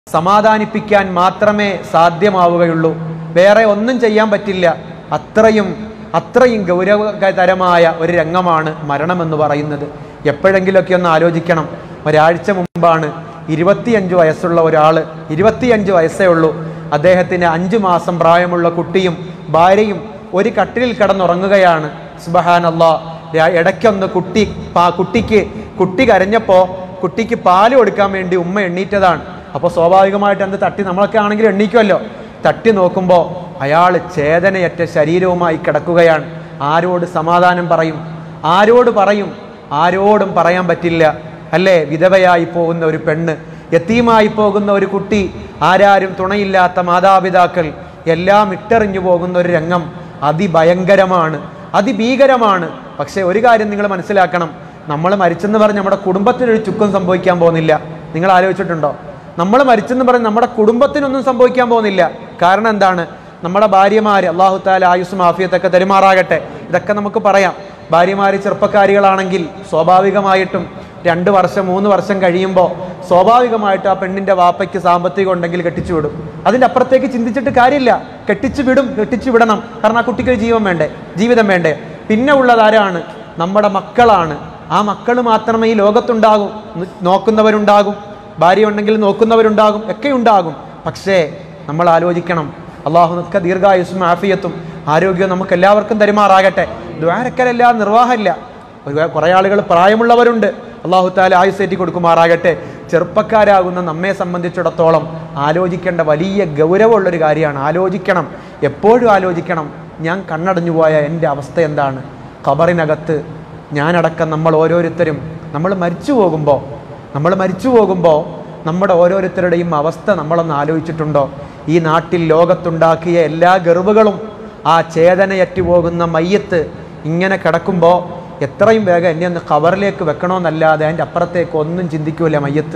സമാധാനിപ്പിക്കാൻ മാത്രമേ സാധ്യമാവുകയുള്ളൂ വേറെ ഒന്നും ചെയ്യാൻ പറ്റില്ല അത്രയും അത്രയും ഗൗരവതരമായ ഒരു രംഗമാണ് മരണമെന്ന് പറയുന്നത് എപ്പോഴെങ്കിലുമൊക്കെ ഒന്ന് ആലോചിക്കണം ഒരാഴ്ച മുമ്പാണ് ഇരുപത്തിയഞ്ച് വയസ്സുള്ള ഒരാൾ ഇരുപത്തിയഞ്ച് വയസ്സേ ഉള്ളൂ അദ്ദേഹത്തിന് അഞ്ചു മാസം പ്രായമുള്ള കുട്ടിയും ഭാര്യയും ഒരു കട്ടിലിൽ കിടന്നുറങ്ങുകയാണ് സുബഹാനല്ലാ രാ- ഇടയ്ക്കൊന്ന് കുട്ടി പാ- കുട്ടിക്ക് കുട്ടി കരഞ്ഞപ്പോ കുട്ടിക്ക് പാല് കൊടുക്കാൻ വേണ്ടി ഉമ്മ എണ്ണീറ്റതാണ് അപ്പോൾ സ്വാഭാവികമായിട്ട് എന്ത് തട്ടി നമ്മളൊക്കെ ആണെങ്കിൽ എണ്ണീക്കുമല്ലോ തട്ടി നോക്കുമ്പോൾ അയാൾ ചേതനയറ്റ ശരീരവുമായി കിടക്കുകയാണ് ആരോട് സമാധാനം പറയും ആരോട് പറയും ആരോടും പറയാൻ പറ്റില്ല അല്ലേ വിധവയായി പോകുന്ന ഒരു പെണ്ണ് യത്തീമായി പോകുന്ന ഒരു കുട്ടി ആരാരും തുണയില്ലാത്ത മാതാപിതാക്കൾ എല്ലാം ഇട്ടെറിഞ്ഞു പോകുന്ന ഒരു രംഗം അതിഭയങ്കരമാണ് അതിഭീകരമാണ് പക്ഷേ ഒരു കാര്യം നിങ്ങൾ മനസ്സിലാക്കണം നമ്മൾ മരിച്ചെന്ന് പറഞ്ഞ് നമ്മുടെ കുടുംബത്തിനൊരു ചുക്കും സംഭവിക്കാൻ പോകുന്നില്ല നിങ്ങൾ ആലോചിച്ചിട്ടുണ്ടോ നമ്മൾ മരിച്ചെന്ന് പറഞ്ഞ് നമ്മുടെ കുടുംബത്തിനൊന്നും സംഭവിക്കാൻ പോകുന്നില്ല കാരണം എന്താണ് നമ്മുടെ ഭാര്യമാര് അള്ളാഹു താല ആയുസ്സും ആഫിയത്തൊക്കെ തെരുമാറാകട്ടെ ഇതൊക്കെ നമുക്ക് പറയാം ഭാര്യമാര് ചെറുപ്പക്കാരികളാണെങ്കിൽ സ്വാഭാവികമായിട്ടും രണ്ട് വർഷം മൂന്ന് വർഷം കഴിയുമ്പോൾ സ്വാഭാവികമായിട്ട് ആ പെണ്ണിന്റെ വാപ്പയ്ക്ക് സാമ്പത്തികം ഉണ്ടെങ്കിൽ കെട്ടിച്ചു വിടും അതിന്റെ അപ്പുറത്തേക്ക് ചിന്തിച്ചിട്ട് കാര്യമില്ല കെട്ടിച്ചു വിടും കെട്ടിച്ചു വിടണം കാരണം ആ കുട്ടിക്ക് ഒരു ജീവൻ വേണ്ടേ ജീവിതം വേണ്ടേ പിന്നെ ഉള്ളത് ആരാണ് നമ്മുടെ മക്കളാണ് ആ മക്കൾ മാത്രമേ ഈ ലോകത്തുണ്ടാകും ന- നോക്കുന്നവരുണ്ടാകും ഭാര്യ ഉണ്ടെങ്കിൽ നോക്കുന്നവരുണ്ടാകും ഒക്കെ ഉണ്ടാകും പക്ഷേ നമ്മൾ ആലോചിക്കണം അള്ളാഹുനൊക്കെ ദീർഘായുസ്സും ആഫിയത്തും ആരോഗ്യവും നമുക്ക് എല്ലാവർക്കും തരുമാറാകട്ടെ ദ്വാരക്കലെല്ലാം നിർവാഹമില്ല ഒരു കുറേ ആളുകൾ പ്രായമുള്ളവരുണ്ട് അള്ളാഹു താല ആയുസേറ്റി കൊടുക്കുമാറാകട്ടെ ചെറുപ്പക്കാരാകുന്ന നമ്മെ സംബന്ധിച്ചിടത്തോളം ആലോചിക്കേണ്ട വലിയ ഗൗരവമുള്ളൊരു കാര്യമാണ് ആലോചിക്കണം എപ്പോഴും ആലോചിക്കണം ഞാൻ കണ്ണടഞ്ഞു പോയ എൻ്റെ അവസ്ഥ എന്താണ് ഖബറിനകത്ത് ഞാനടക്കം നമ്മൾ ഓരോരുത്തരും നമ്മൾ മരിച്ചു പോകുമ്പോൾ നമ്മൾ മരിച്ചു പോകുമ്പോൾ നമ്മുടെ ഓരോരുത്തരുടെയും അവസ്ഥ നമ്മളൊന്ന് ആലോചിച്ചിട്ടുണ്ടോ ഈ നാട്ടിൽ ലോകത്തുണ്ടാക്കിയ എല്ലാ ഗർവുകളും ആ ചേതനയറ്റു പോകുന്ന മയ്യത്ത് ഇങ്ങനെ കിടക്കുമ്പോൾ എത്രയും വേഗം എന്നെ ഒന്ന് കവറിലേക്ക് വെക്കണമെന്നല്ലാതെ അതിൻ്റെ അപ്പുറത്തേക്ക് ഒന്നും ചിന്തിക്കൂല മയ്യത്ത്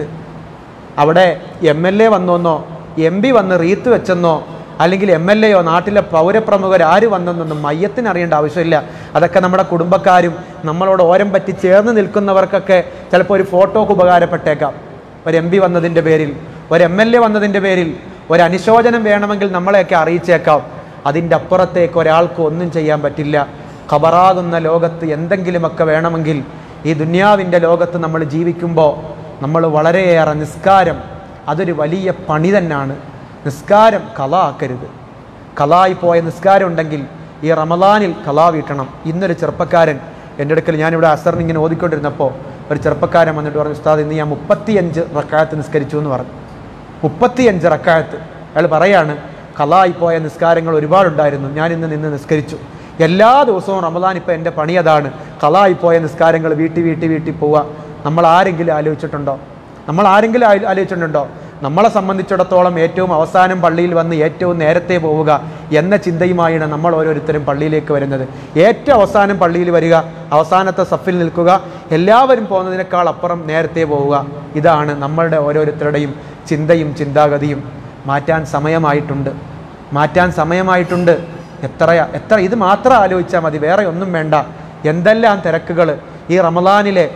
അവിടെ എം എൽ എ വന്നോന്നോ എം പി വന്ന് റീത്ത് വെച്ചെന്നോ അല്ലെങ്കിൽ എം എൽ എയോ നാട്ടിലെ പൗരപ്രമുഖർ ആര് വന്നെന്നൊന്നും മയ്യത്തിന് അറിയേണ്ട ആവശ്യമില്ല അതൊക്കെ നമ്മുടെ കുടുംബക്കാരും നമ്മളോട് ഓരം പറ്റി ചേർന്ന് നിൽക്കുന്നവർക്കൊക്കെ ചിലപ്പോൾ ഒരു ഫോട്ടോക്ക് ഉപകാരപ്പെട്ടേക്കാം ഒരു എം പി വന്നതിൻ്റെ പേരിൽ ഒരു എം എൽ എ വന്നതിൻ്റെ പേരിൽ ഒരു അനുശോചനം വേണമെങ്കിൽ നമ്മളെയൊക്കെ അറിയിച്ചേക്കാം അതിൻ്റെ അപ്പുറത്തേക്ക് ഒരാൾക്ക് ഒന്നും ചെയ്യാൻ പറ്റില്ല ഖബറാകുന്ന ലോകത്ത് എന്തെങ്കിലുമൊക്കെ വേണമെങ്കിൽ ഈ ദുന്യാവിൻ്റെ ലോകത്ത് നമ്മൾ ജീവിക്കുമ്പോൾ നമ്മൾ വളരെയേറെ നിസ്കാരം അതൊരു വലിയ പണി തന്നെയാണ് നിസ്കാരം കല ആക്കരുത് കലായി പോയ നിസ്കാരം ഉണ്ടെങ്കിൽ ഈ റമദാനിൽ കലാ വീട്ടണം ഇന്നൊരു ചെറുപ്പക്കാരൻ എൻ്റെ അടുക്കൽ ഞാനിവിടെ അസറിന് ഇങ്ങനെ ഓതിക്കൊണ്ടിരുന്നപ്പോൾ ഒരു ചെറുപ്പക്കാരൻ വന്നിട്ട് പറഞ്ഞു ഉസ്താദ് ഇന്ന് ഞാൻ മുപ്പത്തിയഞ്ച് റക്കായത്ത് നിസ്കരിച്ചു എന്ന് പറഞ്ഞു മുപ്പത്തിയഞ്ച് റക്കായത്ത് അയാൾ പറയാണ് കലായി പോയ നിസ്കാരങ്ങൾ ഒരുപാടുണ്ടായിരുന്നു ഞാൻ ഇന്ന് നിന്ന് നിസ്കരിച്ചു എല്ലാ ദിവസവും റമദാൻ ഇപ്പം എൻ്റെ പണി അതാണ് കലായി പോയ നിസ്കാരങ്ങൾ വീട്ടി വീട്ടി വീട്ടി പോവുക നമ്മൾ ആരെങ്കിലും ആലോചിച്ചിട്ടുണ്ടോ നമ്മൾ ആരെങ്കിലും ആലോ- ആലോചിച്ചിട്ടുണ്ടോ നമ്മളെ സംബന്ധിച്ചിടത്തോളം ഏറ്റവും അവസാനം പള്ളിയിൽ വന്ന് ഏറ്റവും നേരത്തെ പോവുക എന്ന ചിന്തയുമായാണ് നമ്മൾ ഓരോരുത്തരും പള്ളിയിലേക്ക് വരുന്നത് ഏറ്റവും അവസാനം പള്ളിയിൽ വരിക അവസാനത്തെ സഫിൽ നിൽക്കുക എല്ലാവരും പോകുന്നതിനേക്കാൾ അപ്പുറം നേരത്തെ പോവുക ഇതാണ് നമ്മളുടെ ഓരോരുത്തരുടെയും ചിന്തയും ചിന്താഗതിയും മാറ്റാൻ സമയമായിട്ടുണ്ട് മാറ്റാൻ സമയമായിട്ടുണ്ട് എത്ര എത്ര ഇത് മാത്രം ആലോചിച്ചാൽ മതി വേറെ ഒന്നും വേണ്ട എന്തെല്ലാം തിരക്കുകൾ ഈ റമദാനിലെ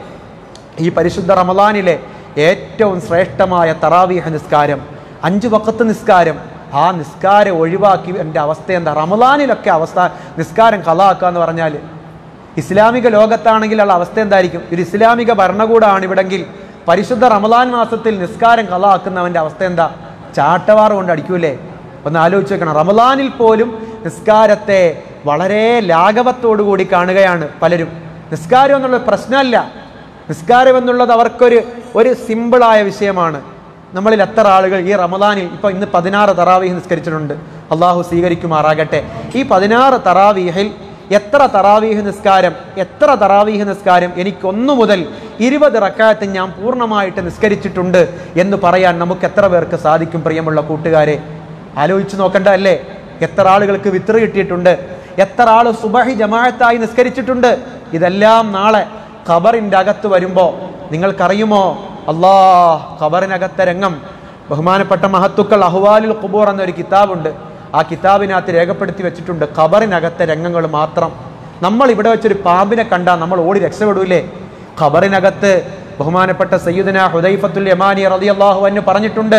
ഈ പരിശുദ്ധ റമദാനിലെ ഏറ്റവും ശ്രേഷ്ഠമായ തറാവീഹ നിസ്കാരം അഞ്ച് വക്കത്ത് നിസ്കാരം ആ നിസ്കാരം ഒഴിവാക്കി എൻ്റെ അവസ്ഥ എന്താ റമദാനിലൊക്കെ അവസ്ഥ നിസ്കാരം കലാക്കുക എന്ന് പറഞ്ഞാൽ ഇസ്ലാമിക ലോകത്താണെങ്കിൽ ഉള്ള അവസ്ഥ എന്തായിരിക്കും ഒരു ഇസ്ലാമിക ഭരണകൂടമാണ് ഇവിടെങ്കിൽ പരിശുദ്ധ റമദാൻ മാസത്തിൽ നിസ്കാരം കലാക്കുന്നവൻ്റെ അവസ്ഥ എന്താ ചാട്ടവാറ് കൊണ്ട് അടിക്കൂലേ ഒന്ന് ആലോചിച്ച് വെക്കണം റമദാനിൽ പോലും നിസ്കാരത്തെ വളരെ ലാഘവത്തോടു കൂടി കാണുകയാണ് പലരും നിസ്കാരം എന്നുള്ള പ്രശ്നമല്ല നിസ്കാരം എന്നുള്ളത് അവർക്കൊരു ഒരു സിമ്പിളായ വിഷയമാണ് നമ്മളിൽ എത്ര ആളുകൾ ഈ റമദാനിൽ ഇപ്പൊ ഇന്ന് പതിനാറ് തറാവീഹ് നിസ്കരിച്ചിട്ടുണ്ട് അള്ളാഹു സ്വീകരിക്കുമാറാകട്ടെ ഈ പതിനാറ് തറാവീഹിൽ എത്ര തറാവീഹ് നിസ്കാരം എത്ര തറാവീഹ് നിസ്കാരം എനിക്ക് ഒന്നു മുതൽ ഇരുപത് റക്കായത്ത് ഞാൻ പൂർണ്ണമായിട്ട് നിസ്കരിച്ചിട്ടുണ്ട് എന്ന് പറയാൻ നമുക്ക് എത്ര പേർക്ക് സാധിക്കും പ്രിയമുള്ള കൂട്ടുകാരെ ആലോചിച്ച് നോക്കണ്ട അല്ലേ എത്ര ആളുകൾക്ക് വിത്ര കിട്ടിയിട്ടുണ്ട് എത്ര ആൾ സുബഹി ജമാഅത്തായി നിസ്കരിച്ചിട്ടുണ്ട് ഇതെല്ലാം നാളെ ഖബറിന്റെ അകത്ത് വരുമ്പോ നിങ്ങൾക്കറിയുമോ അല്ലാ ഖബറിനകത്തെ രംഗം ബഹുമാനപ്പെട്ട മഹത്തുക്കൾ അഹ്വാലുൽ ഖുബൂർ എന്നൊരു കിതാബുണ്ട് ആ കിതാബിനകത്ത് രേഖപ്പെടുത്തി വെച്ചിട്ടുണ്ട് ഖബറിനകത്തെ രംഗങ്ങൾ മാത്രം നമ്മൾ ഇവിടെ വെച്ചൊരു പാമ്പിനെ കണ്ടാൽ നമ്മൾ ഓടി രക്ഷപ്പെടൂലേ ഖബറിനകത്ത് ബഹുമാനപ്പെട്ട സയ്യിദന ഹുദൈഫത്തുൽ യമാനി റളിയല്ലാഹു അൻഹു പറഞ്ഞിട്ടുണ്ട്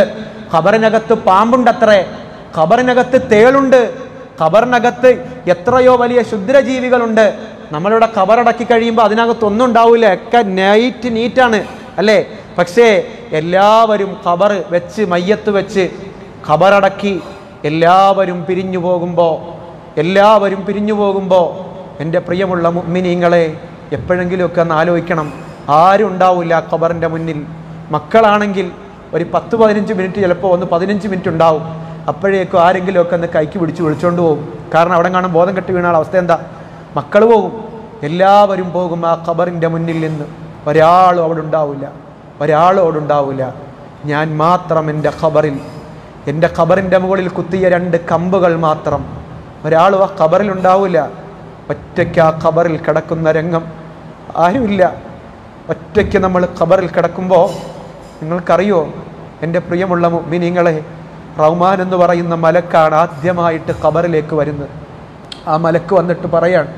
ഖബറിനകത്ത് പാമ്പുണ്ടത്രേ ഖബറിനകത്ത് തേളുണ്ട് ഖബറിനകത്ത് എത്രയോ വലിയ ക്ഷുദ്രജീവികളുണ്ട് നമ്മളിവിടെ ഖബറടക്കി കഴിയുമ്പോൾ അതിനകത്ത് ഒന്നും ഉണ്ടാവില്ല ഒക്കെ നൈറ്റ് നീറ്റാണ് അല്ലേ പക്ഷേ എല്ലാവരും ഖബർ വെച്ച് മയ്യത്ത് വെച്ച് ഖബറടക്കി എല്ലാവരും പിരിഞ്ഞു പോകുമ്പോൾ എല്ലാവരും പിരിഞ്ഞു പോകുമ്പോൾ എൻ്റെ പ്രിയമുള്ള മുഅ്മിനീങ്ങളെ എപ്പോഴെങ്കിലുമൊക്കെ ഒന്ന് ആലോചിക്കണം ആരും ഉണ്ടാവില്ല ആ ഖബറിൻ്റെ മുന്നിൽ മക്കളാണെങ്കിൽ ഒരു പത്ത് പതിനഞ്ച് മിനിറ്റ് ചിലപ്പോൾ ഒന്ന് പതിനഞ്ച് മിനിറ്റ് ഉണ്ടാവും അപ്പോഴേക്കും ആരെങ്കിലുമൊക്കെ ഒന്ന് കൈക്ക് പിടിച്ച് വിളിച്ചുകൊണ്ട് പോകും കാരണം അവിടെ കാണാൻ ബോധം കെട്ടി വീണാൽ അവസ്ഥ എന്താ മക്കൾ പോകും എല്ലാവരും പോകും ആ ഖബറിൻ്റെ മുന്നിൽ നിന്ന് ഒരാളും അവിടെ ഉണ്ടാവില്ല ഒരാളും അവിടെ ഉണ്ടാവില്ല ഞാൻ മാത്രം എൻ്റെ ഖബറിൽ എൻ്റെ ഖബറിൻ്റെ മുകളിൽ കുത്തിയ രണ്ട് കമ്പുകൾ മാത്രം ഒരാളും ആ ഖബറിൽ ഉണ്ടാവില്ല ഒറ്റയ്ക്ക് ആ ഖബറിൽ കിടക്കുന്ന രംഗം ആരുമില്ല ഒറ്റയ്ക്ക് നമ്മൾ ഖബറിൽ കിടക്കുമ്പോൾ നിങ്ങൾക്കറിയോ എൻ്റെ പ്രിയമുള്ള മിനിങ്ങളെ റഹ്മാൻ എന്ന് പറയുന്ന മലക്കാണ് ആദ്യമായിട്ട് ഖബറിലേക്ക് വരുന്നത് ആ മലക്ക് വന്നിട്ട് പറയാണ്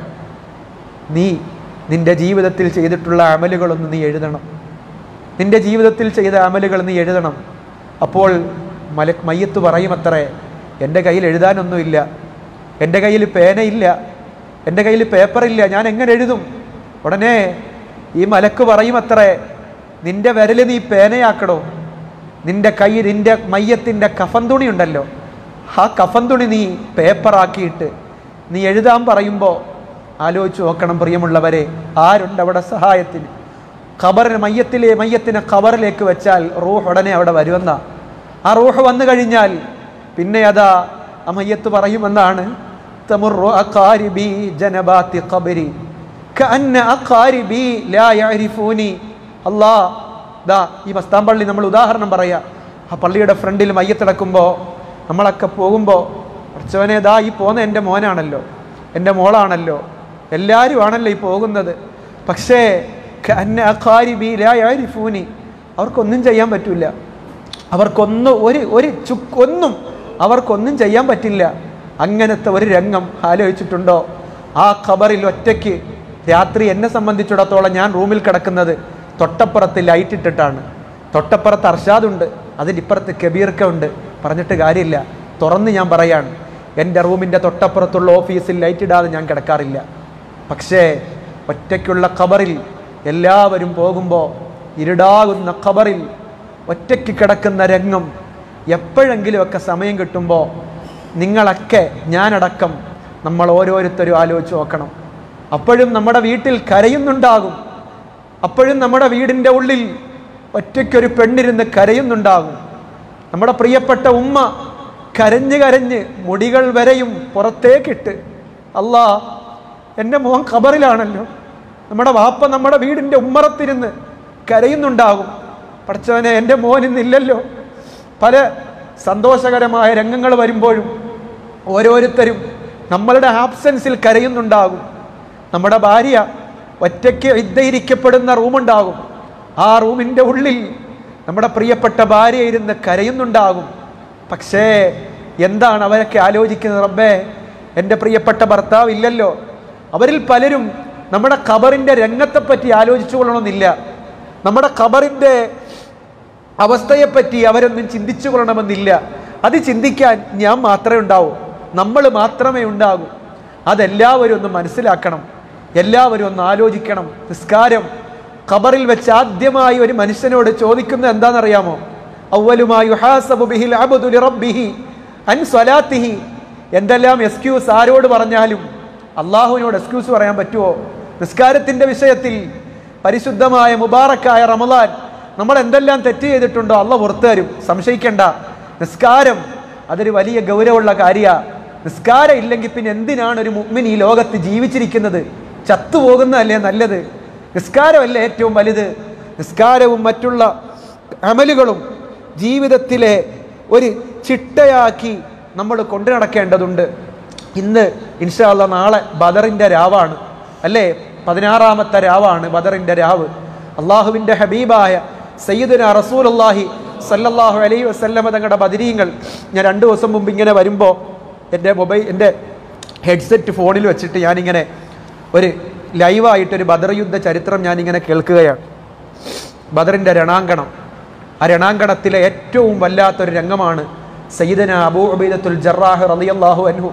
നീ നിന്റെ ജീവിതത്തിൽ ചെയ്തിട്ടുള്ള അമലുകളൊന്ന് നീ എഴുതണം നിന്റെ ജീവിതത്തിൽ ചെയ്ത അമലുകൾ നീ എഴുതണം അപ്പോൾ മല മയ്യത്ത് പറയുമത്രേ എൻ്റെ കയ്യിൽ എഴുതാനൊന്നുമില്ല എൻ്റെ കയ്യിൽ പേനയില്ല എൻ്റെ കയ്യിൽ പേപ്പറില്ല ഞാൻ എങ്ങനെ എഴുതും ഉടനെ ഈ മലക്ക് പറയുമത്രേ നിന്റെ വിരൽ നീ പേനയാക്കടോ നിന്റെ കൈ നിന്റെ മയ്യത്തിൻ്റെ കഫൻ തുണി ഉണ്ടല്ലോ ആ കഫൻ തുണി നീ പേപ്പറാക്കിയിട്ട് നീ എഴുതാൻ പറയുമ്പോൾ ആലോചിച്ച് നോക്കണം പ്രിയമുള്ളവരെ ആരുണ്ട് അവിടെ സഹായത്തിന് ഖബറിന് മയ്യത്തിലെ മയ്യത്തിനെ ഖബറിലേക്ക് വെച്ചാൽ റൂഹ് ഉടനെ അവിടെ വരുമെന്ന ആ റൂഹ് വന്നു കഴിഞ്ഞാൽ പിന്നെ അതാ ആ മയ്യത്ത് പറയുമെന്നാണ് തമുറു അഖാരിബി ജനബാത്തി ഖബരി കഅന്ന അഖാരിബി ലാ യഅരിഫൂനി അല്ലാ ദാ ഈ മസ്താൻ പള്ളി നമ്മൾ ഉദാഹരണം പറയാ ആ പള്ളിയുടെ ഫ്രണ്ടിൽ മയ്യത്തിടക്കുമ്പോൾ നമ്മളൊക്കെ പോകുമ്പോൾ കുറച്ചവനെ ദാ ഈ പോകുന്ന എൻ്റെ മോനാണല്ലോ എൻ്റെ മോളാണല്ലോ എല്ലാവരും ആണല്ലോ ഈ പോകുന്നത് പക്ഷേ കഅന്ന അഖാരിബി ലാ യഅരിഫൂനി അവർക്കൊന്നും ചെയ്യാൻ പറ്റില്ല അവർക്കൊന്നും ഒരു ഒരു ചുക്കൊന്നും അവർക്കൊന്നും ചെയ്യാൻ പറ്റില്ല അങ്ങനത്തെ ഒരു രംഗം ആലോചിച്ചിട്ടുണ്ടോ ആ ഖബറിൽ ഒറ്റയ്ക്ക് രാത്രി എന്നെ സംബന്ധിച്ചിടത്തോളം ഞാൻ റൂമിൽ കിടക്കുന്നത് തൊട്ടപ്പുറത്ത് ലൈറ്റ് ഇട്ടിട്ടാണ് തൊട്ടപ്പുറത്ത് അർഷാദുണ്ട് അതിനിപ്പുറത്ത് കബീർക്ക ഉണ്ട് പറഞ്ഞിട്ട് കാര്യമില്ല തുറന്ന് ഞാൻ പറയാണ് എൻ്റെ റൂമിൻ്റെ തൊട്ടപ്പുറത്തുള്ള ഓഫീസിൽ ലൈറ്റ് ഇടാതെ ഞാൻ കിടക്കാറില്ല പക്ഷേ ഒറ്റയ്ക്കുള്ള ഖബറിൽ എല്ലാവരും പോകുമ്പോൾ ഇരുടാകുന്ന ഖബറിൽ ഒറ്റയ്ക്ക് കിടക്കുന്ന രംഗം എപ്പോഴെങ്കിലുമൊക്കെ സമയം കിട്ടുമ്പോൾ നിങ്ങളൊക്കെ ഞാനടക്കം നമ്മൾ ഓരോരുത്തരും ആലോചിച്ച് നോക്കണം അപ്പോഴും നമ്മുടെ വീട്ടിൽ കരയുന്നുണ്ടാകും അപ്പോഴും നമ്മുടെ വീടിൻ്റെ ഉള്ളിൽ ഒറ്റയ്ക്കൊരു പെണ്ണിരുന്ന് കരയുന്നുണ്ടാകും നമ്മുടെ പ്രിയപ്പെട്ട ഉമ്മ കരഞ്ഞ് കരഞ്ഞ് മുടികൾ വരെയും പുറത്തേക്കിട്ട് അല്ലാ എൻ്റെ മോൻ ഖബറിലാണല്ലോ നമ്മുടെ വാപ്പ നമ്മുടെ വീടിൻ്റെ ഉമ്മറത്തിരുന്ന് കരയുന്നുണ്ടാകും പഠിച്ചവനെ എൻ്റെ മോൻ ഇന്നില്ലല്ലോ പല സന്തോഷകരമായ രംഗങ്ങൾ വരുമ്പോഴും ഓരോരുത്തരും നമ്മളുടെ ആബ്സെൻസിൽ കരയുന്നുണ്ടാകും നമ്മുടെ ഭാര്യ ഒറ്റയ്ക്ക് ഇദ്ധയിരിക്കപ്പെടുന്ന റൂമുണ്ടാകും ആ റൂമിൻ്റെ ഉള്ളിൽ നമ്മുടെ പ്രിയപ്പെട്ട ഭാര്യ ഇരുന്ന് കരയുന്നുണ്ടാകും പക്ഷേ എന്താണ് അവരൊക്കെ ആലോചിക്കുന്നത് റബ്ബേ എൻ്റെ പ്രിയപ്പെട്ട ഭർത്താവ് ഇല്ലല്ലോ അവരിൽ പലരും നമ്മുടെ ഖബറിൻ്റെ രംഗത്തെപ്പറ്റി ആലോചിച്ചു കൊള്ളണമെന്നില്ല നമ്മുടെ ഖബറിൻ്റെ അവസ്ഥയെപ്പറ്റി അവരൊന്നും ചിന്തിച്ചു കൊള്ളണമെന്നില്ല അത് ചിന്തിക്കാൻ ഞാൻ മാത്രമേ ഉണ്ടാവൂ നമ്മൾ മാത്രമേ ഉണ്ടാകൂ അതെല്ലാവരും ഒന്ന് മനസ്സിലാക്കണം എല്ലാവരും ഒന്ന് ആലോചിക്കണം നിസ്കാരം ഖബറിൽ വെച്ച് ആദ്യമായി ഒരു മനുഷ്യനോട് ചോദിക്കുന്നത് എന്താണെന്നറിയാമോ അവലുമായി യുഹാസബു ബിഹിൽ അബ്ദു ലിറബ്ബിഹി അൻ സ്വലാത്തിഹി എന്തെല്ലാം എക്സ്ക്യൂസ് ആരോട് പറഞ്ഞാലും അള്ളാഹുവിനോട് എക്സ്ക്യൂസ് പറയാൻ പറ്റുമോ നിസ്കാരത്തിന്റെ വിഷയത്തിൽ പരിശുദ്ധമായ മുബാറക്കായ റമദാൻ നമ്മൾ എന്തെല്ലാം തെറ്റ് ചെയ്തിട്ടുണ്ടോ അള്ള പുറത്തു തരും സംശയിക്കേണ്ട നിസ്കാരം അതൊരു വലിയ ഗൗരവമുള്ള കാര്യ നിസ്കാരം ഇല്ലെങ്കിൽ പിന്നെ എന്തിനാണ് ഒരു മുഗ്മിൻ ഈ ലോകത്ത് ജീവിച്ചിരിക്കുന്നത് ചത്തുപോകുന്നതല്ലേ നല്ലത് നിസ്കാരമല്ലേ ഏറ്റവും വലുത് നിസ്കാരവും മറ്റുള്ള അമലുകളും ജീവിതത്തിലെ ഒരു ചിട്ടയാക്കി നമ്മൾ കൊണ്ടു നടക്കേണ്ടതുണ്ട് ഇന്ന് ഇൻഷാല്ല നാളെ ബദറിൻ്റെ രാവാണ് അല്ലേ പതിനാറാമത്തെ രാവാണ് ബദറിൻ്റെ രാവ് അള്ളാഹുവിൻ്റെ ഹബീബായ സയ്യിദുന റസൂലുള്ളാഹി സല്ലല്ലാഹു അലൈഹി വസല്ലമ തങ്ങളുടെ ബദരീങ്ങൾ ഞാൻ രണ്ട് ദിവസം മുമ്പ് ഇങ്ങനെ വരുമ്പോൾ എൻ്റെ മൊബൈൽ എൻ്റെ ഹെഡ്സെറ്റ് ഫോണിൽ വെച്ചിട്ട് ഞാനിങ്ങനെ ഒരു ലൈവായിട്ടൊരു ബദർ യുദ്ധ ചരിത്രം ഞാനിങ്ങനെ കേൾക്കുകയാണ് ബദറിൻ്റെ രണാങ്കണം ആ രണാങ്കണത്തിലെ ഏറ്റവും വല്ലാത്തൊരു രംഗമാണ് സയ്യിദന അബൂ ഉബൈദത്തുൽ ജറാഹ് റളിയല്ലാഹു അൻഹു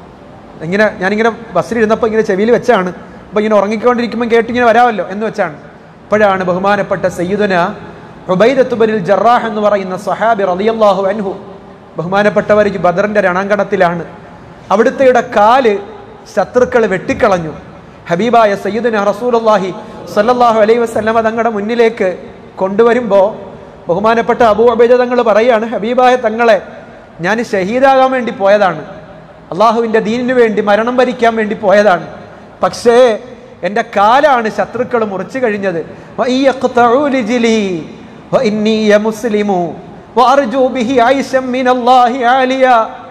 ഇങ്ങനെ ഞാനിങ്ങനെ ബസ്സിലിരുന്നപ്പോൾ ഇങ്ങനെ ചെവിയിൽ വെച്ചാണ് അപ്പോൾ ഇങ്ങനെ ഉറങ്ങിക്കൊണ്ടിരിക്കുമ്പോൾ കേട്ടിങ്ങനെ വരാമല്ലോ എന്ന് വെച്ചാണ് അപ്പോഴാണ് ബഹുമാനപ്പെട്ട സയ്യിദുന ഉബൈദത്തുബനിൽ ജറാഹ് എന്ന് പറയുന്ന സഹാബി റളിയല്ലാഹു അൻഹു ബഹുമാനപ്പെട്ടവർ ഈ ബദറിന്റെ രണാങ്കണത്തിലാണ് അവിടുത്തെയുടെ കാല് ശത്രുക്കൾ വെട്ടിക്കളഞ്ഞു ഹബീബായ സയ്യിദുന റസൂലുള്ളാഹി സല്ലല്ലാഹു അലൈഹി വസല്ലമ തങ്ങളുടെ മുന്നിലേക്ക് കൊണ്ടുവരുമ്പോൾ ബഹുമാനപ്പെട്ട അബൂ അബൈദ തങ്ങൾ പറയാണ് ഹബീബായ തങ്ങളെ ഞാൻ ഷഹീദാകാൻ വേണ്ടി പോയതാണ് അള്ളാഹുവിൻ്റെ ദീനിനു വേണ്ടി മരണം വരിക്കാൻ വേണ്ടി പോയതാണ് പക്ഷേ എൻ്റെ കാലാണ് ശത്രുക്കൾ മുറിച്ചു കഴിഞ്ഞത് വഇയ്യഖ്തഉ ലിജ്ലി വഇന്നീ യമുസ്ലിമു വഅർജു ബിഹി ഐശം മിനല്ലാഹി ആലിയ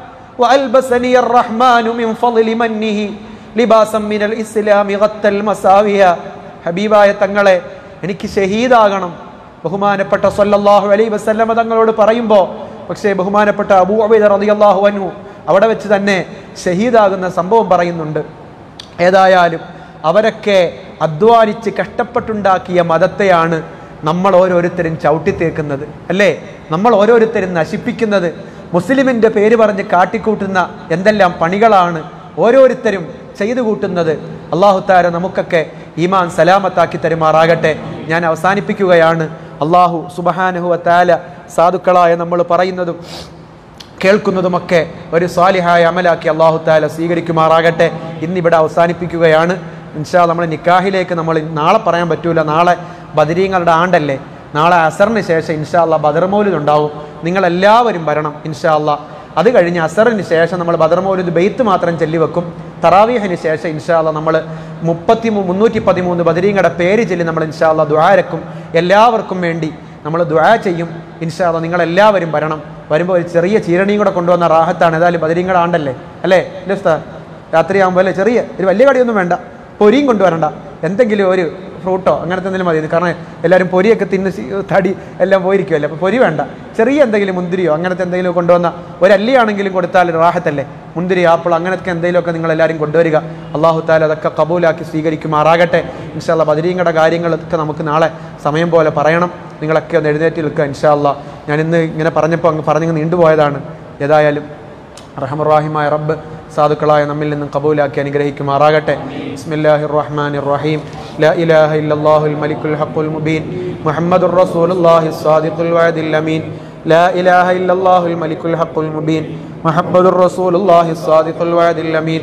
വഅൽബസനി الرحمن من فضل منه لباسا من الاسلام غطى المساوية ഹബീബായ തങ്ങളെ എനിക്ക് ഷഹീദാകണം ബഹുമാനപ്പെട്ട സല്ലല്ലാഹു അലൈഹി വസല്ലമ തങ്ങളോട് പറയുമ്പോൾ പക്ഷേ ബഹുമാനപ്പെട്ട അബൂ അബൈദ റളിയല്ലാഹു അൻഹു അവിടെ വെച്ച് തന്നെ ഷഹീദാകുന്ന സംഭവം പറയുന്നുണ്ട് ഏതായാലും അവരൊക്കെ അധ്വാനിച്ച് കഷ്ടപ്പെട്ടുണ്ടാക്കിയ മതത്തെയാണ് നമ്മൾ ഓരോരുത്തരും ചവിട്ടിത്തേക്കുന്നത് അല്ലേ നമ്മൾ ഓരോരുത്തരും നശിപ്പിക്കുന്നത് മുസ്ലിമിന്റെ പേര് പറഞ്ഞ് കാട്ടിക്കൂട്ടുന്ന എന്തെല്ലാം പണികളാണ് ഓരോരുത്തരും ചെയ്തു കൂട്ടുന്നത് അള്ളാഹു താര നമുക്കൊക്കെ ഈമാൻ സലാമത്താക്കി തരുമാറാകട്ടെ ഞാൻ അവസാനിപ്പിക്കുകയാണ് അള്ളാഹു സുബഹാനുഹുവ താല സാധുക്കളായ നമ്മൾ പറയുന്നതും കേൾക്കുന്നതുമൊക്കെ ഒരു സ്വാലിഹായ അമലാക്കി അള്ളാഹു താല സ്വീകരിക്കുമാറാകട്ടെ ഇന്നിവിടെ അവസാനിപ്പിക്കുകയാണ് ഇൻഷാ നമ്മൾ നിക്കാഹിലേക്ക് നമ്മൾ നാളെ പറയാൻ പറ്റൂല നാളെ ബദരീങ്ങളുടെ ആണ്ടല്ലേ നാളെ അസറിന് ശേഷം ഇൻഷാ അല്ലാ ബദർമൗലിദ് ഉണ്ടാവും നിങ്ങളെല്ലാവരും വരണം ഇൻഷാ അല്ലാ അത് കഴിഞ്ഞ് അസറിന് ശേഷം നമ്മൾ ബദർമൗലിദ് ബെയ്ത്ത് മാത്രം ചെല്ലിവെക്കും തറാവീഹിന് ശേഷം ഇൻഷാ അല്ലാ നമ്മൾ മുപ്പത്തി മുന്നൂറ്റി പതിമൂന്ന് ബദരീങ്ങളുടെ പേര് ചൊല്ലി നമ്മൾ ഇൻഷാ അല്ലാ ദ്വാരക്കും എല്ലാവർക്കും വേണ്ടി നമ്മൾ ദ്വാ ചെയ്യും ഇൻഷാ അല്ലാ നിങ്ങളെല്ലാവരും വരണം വരുമ്പോൾ ഒരു ചെറിയ ചീരണിയും കൂടെ കൊണ്ടുവന്ന റാഹത്താണ് ഏതായാലും ബദരീങ്ങളുടെ ആണ്ടല്ലേ അല്ലേ അല്ലേ ഉസ്താദ് രാത്രിയാകുമ്പോൾ അല്ലേ ചെറിയ ഒരു വലിയ കടിയൊന്നും വേണ്ട പൊരിയും കൊണ്ടുവരണ്ട എന്തെങ്കിലും ഒരു ഫ്രൂട്ടോ അങ്ങനത്തെ എന്തെങ്കിലും മതി കാരണം എല്ലാവരും പൊരിയൊക്കെ തിന്ന് ശീ- തടി എല്ലാം പോയിരിക്കുമല്ലേ അപ്പോൾ പൊരി വേണ്ട ചെറിയ എന്തെങ്കിലും മുന്തിരിയോ അങ്ങനത്തെ എന്തെങ്കിലും കൊണ്ടുവന്ന ഒരല്ലിയാണെങ്കിലും കൊടുത്താൽ റാഹത്തല്ലേ മുന്തിരി ആപ്പിൾ അങ്ങനത്തെ എന്തെങ്കിലുമൊക്കെ നിങ്ങൾ എല്ലാവരും കൊണ്ടുവരിക അള്ളാഹു താല അതൊക്കെ കബൂലാക്കി സ്വീകരിക്കുമാറാകട്ടെ ഇൻഷാല്ല ബദരീങ്ങളുടെ കാര്യങ്ങളൊക്കെ നമുക്ക് നാളെ സമയം പോലെ പറയണം നിങ്ങളൊക്കെ ഒന്ന് എഴുന്നേറ്റ് നിൽക്കുക ഇൻഷാല്ല ഞാൻ ഇന്ന് ഇങ്ങനെ പറഞ്ഞപ്പോൾ അങ്ങ് പറഞ്ഞങ്ങ് നീണ്ടുപോയതാണ് ഏതായാലും റഹമുറാഹിമായ റബ്ബ് സാധുക്കളായ നമ്മിൽ നിന്നും കബൂലാക്കി അനുഗ്രഹിക്കുമാറാകട്ടെ ബിസ്മില്ലാഹിർ റഹ്മാനിർ റഹീം ലാ ഇലാഹ ഇല്ലല്ലാഹുൽ മലിക്കുൽ ഹഖുൽ മുബീൻ മുഹമ്മദുർ റസൂലുള്ളാഹി സ്വാദിഖുൽ വഅദിൽ അമീൻ لا إله إلا الله الملك الحق المبين محمد رسول الله الصادق الوعد الأمين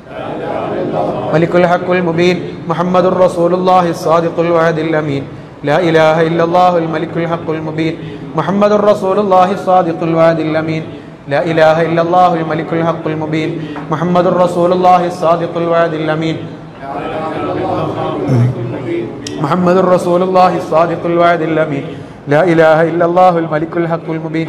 ملك الحق المبين محمد رسول الله الصادق الوعد الأمين لا إله إلا الله الملك الحق المبين محمد رسول الله الصادق الوعد الأمين لا إله إلا الله الملك الحق المبين محمد رسول الله الصادق الوعد الأمين محمد رسول الله الصادق الوعد الأمين لا إله إلا الله الملك الحق المبين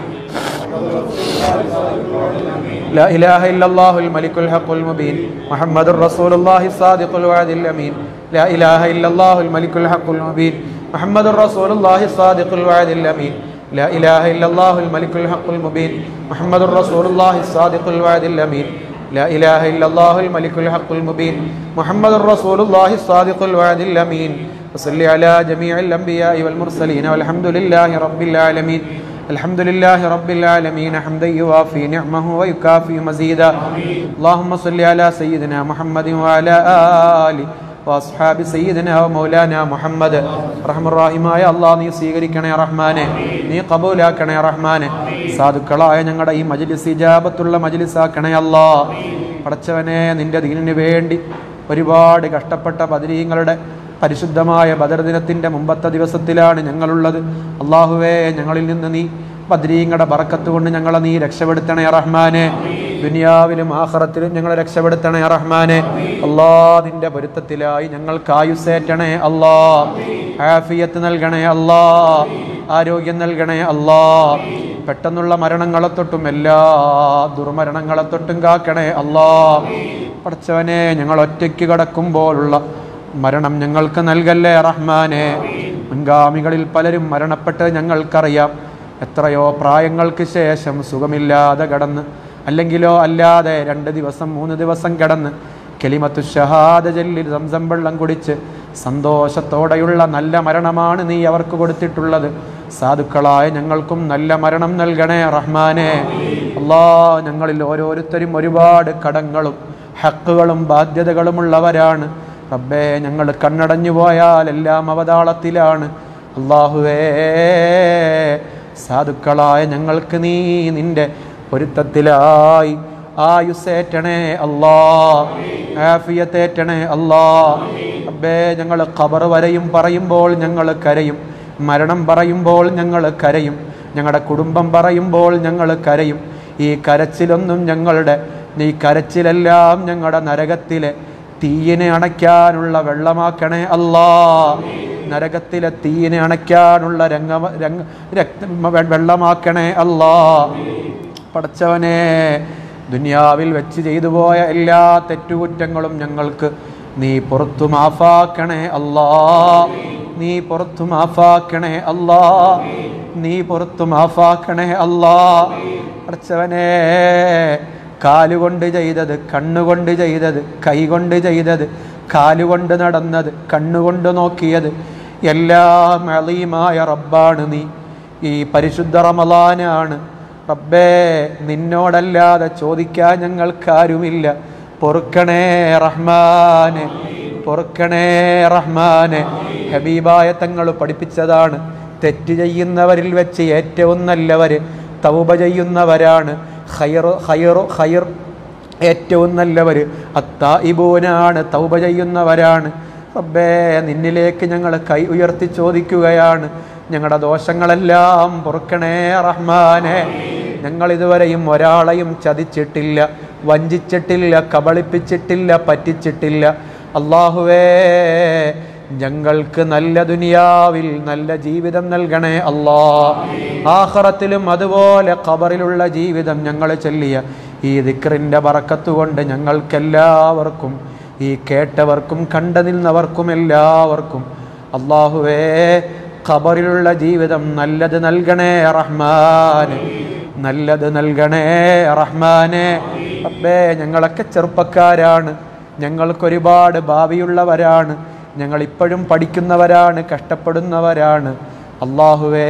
لا إله إلا الله الملك الحق المبين محمد رسول الله الصادق الوعد الأمين لا إله إلا الله الملك الحق المبين محمد رسول الله الصادق الوعد الأمين لا إله إلا الله الملك الحق المبين محمد رسول الله الصادق الوعد الأمين لا إله إلا الله الملك الحق المبين محمد رسول الله الصادق الوعد الأمين وصل على جميع الأنبياء والمرسلين والحمد لله رب العالمين الحمد لله رب العالمين حمدا يوافي نعمه ويكافي مزيدا اللهم صل على سيدنا محمد وعلى آله واصحاب سيدنا ومولانا മുഹമ്മദ് റഹ്മറാഹിമായ അള്ളാഹ് നീ സ്വീകരിക്കണേ റഹ്മാനെ നീ കബൂലാക്കണേ റഹ്മാനെ സാധുക്കളായ ഞങ്ങളുടെ ഈ മജ്ലിസ് ഇജാബത്തുള്ള മജ്ലിസാക്കണേ അല്ലാ പടച്ചവനെ നിന്റെ ദീനിന് വേണ്ടി ഒരുപാട് കഷ്ടപ്പെട്ട ബദരീങ്ങളുടെ പരിശുദ്ധമായ ബദർ ദിനത്തിന്റെ മുമ്പത്തെ ദിവസത്തിലാണ് ഞങ്ങളുള്ളത് അള്ളാഹുവേ ഞങ്ങളിൽ നിന്ന് നീ ബദ്രീങ്ങളുടെ ബറക്കത്ത് കൊണ്ട് ഞങ്ങളെ നീ രക്ഷപ്പെടുത്തണേ റഹ്മാനെ ദുനിയാവിലും ആഹ്റത്തിലും ഞങ്ങളെ രക്ഷപ്പെടുത്തണേ റഹ്മാനെ അല്ലാ നിന്റെ പൊരുത്തത്തിലായി ഞങ്ങൾക്ക് ആയുസേറ്റണേ അല്ലാ ആഫിയത്ത് നൽകണേ അല്ലാ ആരോഗ്യം നൽകണേ അല്ലാ പെട്ടെന്നുള്ള മരണങ്ങളെ തൊട്ടും എല്ലാ ദുർമരണങ്ങളെ തൊട്ടും കാക്കണേ അല്ലാ പഠിച്ചവനെ ഞങ്ങൾ ഒറ്റയ്ക്ക് കിടക്കുമ്പോഴുള്ള മരണം ഞങ്ങൾക്ക് നൽകല്ലേ റഹ്മാനെ മുൻഗാമികളിൽ പലരും മരണപ്പെട്ടത് ഞങ്ങൾക്കറിയാം എത്രയോ പ്രായങ്ങൾക്ക് ശേഷം സുഖമില്ലാതെ കടന്ന് അല്ലെങ്കിലോ അല്ലാതെ രണ്ട് ദിവസം മൂന്ന് ദിവസം കിടന്ന് കെലിമത്തു ഷഹാദ ജല്ലിൽ സംസം വെള്ളം കുടിച്ച് സന്തോഷത്തോടെയുള്ള നല്ല മരണമാണ് നീ അവർക്ക് കൊടുത്തിട്ടുള്ളത് സാധുക്കളായ ഞങ്ങൾക്കും നല്ല മരണം നൽകണേ റഹ്മാനെ അല്ലാ ഞങ്ങളിൽ ഓരോരുത്തരും ഒരുപാട് കടങ്ങളും ഹക്കുകളും ബാധ്യതകളുമുള്ളവരാണ് റബ്ബേ ഞങ്ങൾ കണ്ണടഞ്ഞു പോയാൽ എല്ലാം അവതാളത്തിലാണ് അള്ളാഹുവേ സാധുക്കളായ ഞങ്ങൾക്ക് നീ നിന്റെ പൊരുത്തത്തിലായി ആയുസേറ്റണേ അല്ലാ ആഫിയത്തേറ്റണേ അല്ലാ റബ്ബേ ഞങ്ങൾ ഖബർ വരെയും പറയുമ്പോൾ ഞങ്ങൾ കരയും മരണം പറയുമ്പോൾ ഞങ്ങൾ കരയും ഞങ്ങളുടെ കുടുംബം പറയുമ്പോൾ ഞങ്ങൾ കരയും ഈ കരച്ചിലൊന്നും ഞങ്ങളുടെ ഈ കരച്ചിലെല്ലാം ഞങ്ങളുടെ നരകത്തിലെ തീയിനെ അണയ്ക്കാനുള്ള വെള്ളമാക്കണേ അല്ലാ നരകത്തിലെ തീയിനെ അണയ്ക്കാനുള്ള രംഗ രംഗ രക്ത വെള്ളമാക്കണേ അല്ലാ പടച്ചവനെ ദുനിയാവിൽ വെച്ച് ചെയ്തു പോയ എല്ലാ തെറ്റുകുറ്റങ്ങളും ഞങ്ങൾക്ക് നീ പുറത്തു മാഫാക്കണേ അല്ലാ നീ പുറത്തു മാഫാക്കണേ അല്ലാ നീ പുറത്തു മാഫാക്കണേ അല്ലാ പടച്ചവനെ കാലുകൊണ്ട് ചെയ്തത് കണ്ണുകൊണ്ട് ചെയ്തത് കൈകൊണ്ട് ചെയ്തത് കാലുകൊണ്ട് നടന്നത് കണ്ണുകൊണ്ട് നോക്കിയത് എല്ലാം അളീമായ റബ്ബാണ് നീ ഈ പരിശുദ്ധ റമലാനാണ് റബ്ബേ നിന്നോടല്ലാതെ ചോദിക്കാൻ ഞങ്ങൾക്കാരുമില്ല പൊറുക്കണേ റഹ്മാനെ പൊറുക്കണേ റഹ്മാനെ ഹബീബായ തങ്ങൾ പഠിപ്പിച്ചതാണ് തെറ്റ് ചെയ്യുന്നവരിൽ വെച്ച് ഏറ്റവും നല്ലവർ തൗബ ചെയ്യുന്നവരാണ് ഹയറു ഹയറു ഹയർ ഏറ്റവും നല്ലവർ അത്തായിബൂനാണ് തൗബ ചെയ്യുന്നവരാണ് റബ്ബേ നിന്നിലേക്ക് ഞങ്ങൾ കൈ ഉയർത്തി ചോദിക്കുകയാണ് ഞങ്ങളുടെ ദോഷങ്ങളെല്ലാം പൊറുക്കണേ റഹ്മാനെ ഞങ്ങൾ ഇതുവരെയും ഒരാളെയും ചതിച്ചിട്ടില്ല വഞ്ചിച്ചിട്ടില്ല കബളിപ്പിച്ചിട്ടില്ല പറ്റിച്ചിട്ടില്ല അള്ളാഹുവേ ഞങ്ങൾക്ക് നല്ല ദുനിയാവിൽ നല്ല ജീവിതം നൽകണേ അല്ലാ ആഹ്റത്തിലും അതുപോലെ ഖബറിലുള്ള ജീവിതം ഞങ്ങൾ ചൊല്ലിയ ഈ ദിക്റിൻ്റെ ബറക്കത്തുകൊണ്ട് ഞങ്ങൾക്കെല്ലാവർക്കും ഈ കേട്ടവർക്കും കണ്ടു നിന്നവർക്കും എല്ലാവർക്കും അള്ളാഹുവേ ഖബറിലുള്ള ജീവിതം നല്ലത് നൽകണേ റഹ്മാന് നല്ലത് നൽകണേ റഹ്മാനെ അപ്പേ ഞങ്ങളൊക്കെ ചെറുപ്പക്കാരാണ് ഞങ്ങൾക്കൊരുപാട് ഭാവിയുള്ളവരാണ് ഞങ്ങൾ ഇപ്പോഴും പഠിക്കുന്നവരാണ് കഷ്ടപ്പെടുന്നവരാണ് അള്ളാഹുവേ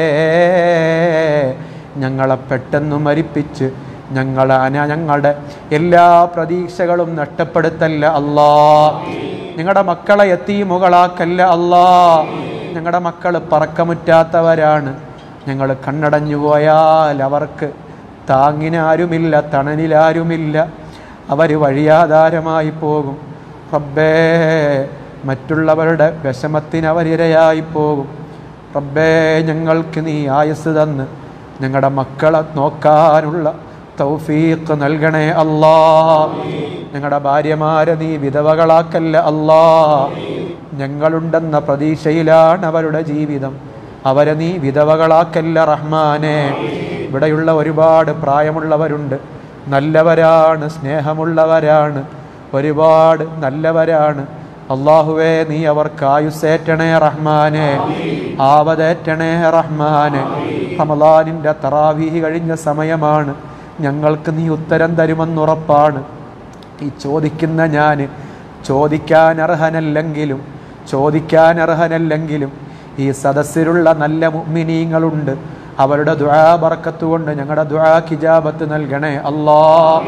ഞങ്ങളെ പെട്ടെന്ന് മരിപ്പിച്ച് ഞങ്ങളെ അന ഞങ്ങളുടെ എല്ലാ പ്രതീക്ഷകളും നഷ്ടപ്പെടുത്തല്ല അല്ലാ ഞങ്ങളുടെ മക്കളെ എത്തീമുകളാക്കല്ല അല്ലാ ഞങ്ങളുടെ മക്കൾ പറക്കമുറ്റാത്തവരാണ് ഞങ്ങൾ കണ്ണടഞ്ഞു പോയാൽ അവർക്ക് താങ്ങിനാരുമില്ല തണലിലാരുമില്ല അവർ വഴിയാധാരമായി പോകും റബ്ബേ മറ്റുള്ളവരുടെ വിഷമത്തിന് അവരിരയായി പോകും റബ്ബേ ഞങ്ങൾക്ക് നീ ആയുസ് തന്ന് ഞങ്ങളുടെ മക്കളെ നോക്കാനുള്ള തൗഫീഖ് നൽകണേ അല്ലാ ഞങ്ങളുടെ ഭാര്യമാരെ നീ വിധവകളാക്കല്ല അല്ലാ ഞങ്ങളുണ്ടെന്ന പ്രതീക്ഷയിലാണ് അവരുടെ ജീവിതം അവരെ നീ വിധവകളാക്കല്ല റഹ്മാനെ ഇവിടെയുള്ള ഒരുപാട് പ്രായമുള്ളവരുണ്ട് നല്ലവരാണ് സ്നേഹമുള്ളവരാണ് ഒരുപാട് നല്ലവരാണ് അള്ളാഹുവേ നീ അവർക്ക് ആയുസേറ്റണേ റഹ്മാനെ ആവതേറ്റണേ റഹ്മാനെ റമലാനിൻ്റെ തറാവീഹി കഴിഞ്ഞ സമയമാണ് ഞങ്ങൾക്ക് നീ ഉത്തരം തരുമെന്നുറപ്പാണ് ഈ ചോദിക്കുന്ന ഞാൻ ചോദിക്കാൻ അർഹനല്ലെങ്കിലും ചോദിക്കാൻ അർഹനല്ലെങ്കിലും ഈ സദസ്സിലുള്ള നല്ല മുഅ്മിനീങ്ങളുണ്ട് അവരുടെ ദുആ ബർക്കത്ത് കൊണ്ട് ഞങ്ങളുടെ ദുആ കിജാബത്ത് നൽകണേ അല്ലാ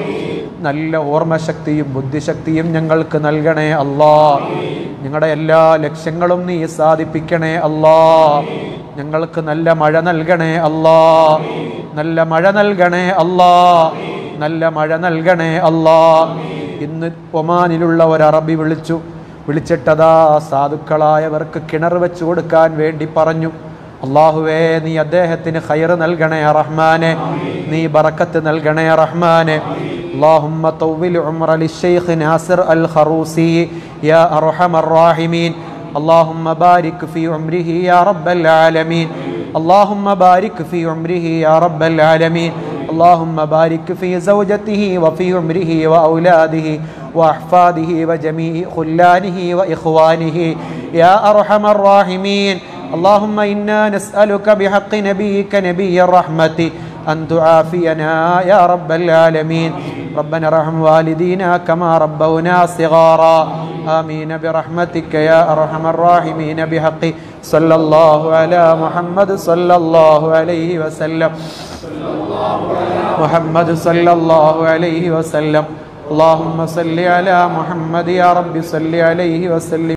നല്ല ഓർമ്മശക്തിയും ബുദ്ധിശക്തിയും ഞങ്ങൾക്ക് നൽകണേ അല്ലാ ഞങ്ങളുടെ എല്ലാ ലക്ഷ്യങ്ങളും നീ സാധിപ്പിക്കണേ അല്ലാ ഞങ്ങൾക്ക് നല്ല മഴ നൽകണേ അല്ലാ നല്ല മഴ നൽകണേ അല്ലാ നല്ല മഴ നൽകണേ അല്ലാ ഇന്ന് ഒമാനിലുള്ള ഒരു അറബി വിളിച്ചു വിളിച്ചിട്ടതാ സാധുക്കളായവർക്ക് കിണർ വെച്ചു കൊടുക്കാൻ വേണ്ടി പറഞ്ഞു അള്ളാഹുവേ നീ അദ്ദേഹത്തിന് ഖൈർ നൽകണേ റഹ്മാനെ നീ ബറക്കത്ത് നൽകണേ റഹ്മാനെ اللهم طول عمر للشيخ ناصر الخروسي يا أرحم الراحمين اللهم بارك في عمره يا رب العالمين اللهم بارك في عمره يا رب العالمين اللهم بارك في زوجته وفي عمره وأولاده وأحفاده وجميع خلانه وإخوانه يا أرحم الراحمين اللهم إنا نسألك بحق نبيك نبي الرحمة أن تعافينا يا رب العالمين ربنا ارحم والدينا كما ربونا صغارا آمين برحمتك يا أرحم الراحمين بحق صلى الله على محمد صلى الله عليه وسلم محمد صلى الله عليه وسلم اللهم صل على محمد يا رب صل عليه وسلم